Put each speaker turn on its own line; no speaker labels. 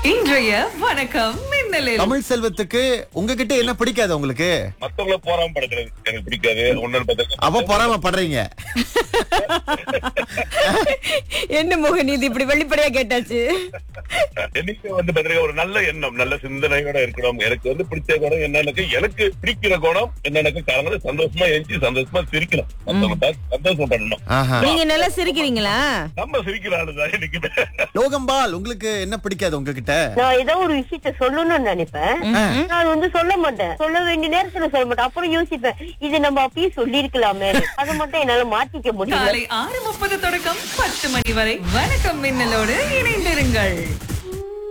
இன்றைய வணக்கம் மின்னலில்
தமிழ் செல்வத்துக்கு உங்ககிட்ட என்ன பிடிக்காது உங்களுக்கு
மத்தவங்கள போறாம படுக்கிறது எனக்கு பிடிக்காது ஒன்னு
அப்ப பொறாம படுறீங்க
என்ன மோகன் இது இப்படி வெளிப்படையா கேட்டாச்சு
எனக்கு வந்து பாத்தீங்கன்னா ஒரு நல்ல எண்ணம் நல்ல சிந்தனையோட இருக்கணும் எனக்கு வந்து பிடிச்ச குணம் என்னன்னு எனக்கு பிடிக்கிற குணம் என்னன்னு காரணம் சந்தோஷமா எஞ்சி சந்தோஷமா சிரிக்கணும் மத்தவங்க பார்த்து சந்தோஷப்படணும்
ஆஹா
நீங்க நல்லா சிரிக்கிறீங்களா
நம்ம சிரிக்கிற ஆளுதான் எனக்கு
லோகம்பால் உங்களுக்கு என்ன பிடிக்காது உங்ககிட்ட
நான் ஏதோ ஒரு விஷயத்த சொல்லணும்னு நினைப்பேன் நான் வந்து சொல்ல மாட்டேன் சொல்ல வேண்டிய நேரத்துல சொல்ல மாட்டேன் அப்புறம் யோசிப்பேன் இது நம்ம அப்பயே சொல்லிருக்கலாமே அதை மட்டும் என்னால மாத்திக்க முடியல
காலை ஆறு முப்பது தொடக்கம் பத்து மணி வரை வணக்கம் மின்னலோடு இணைந்திருங்கள்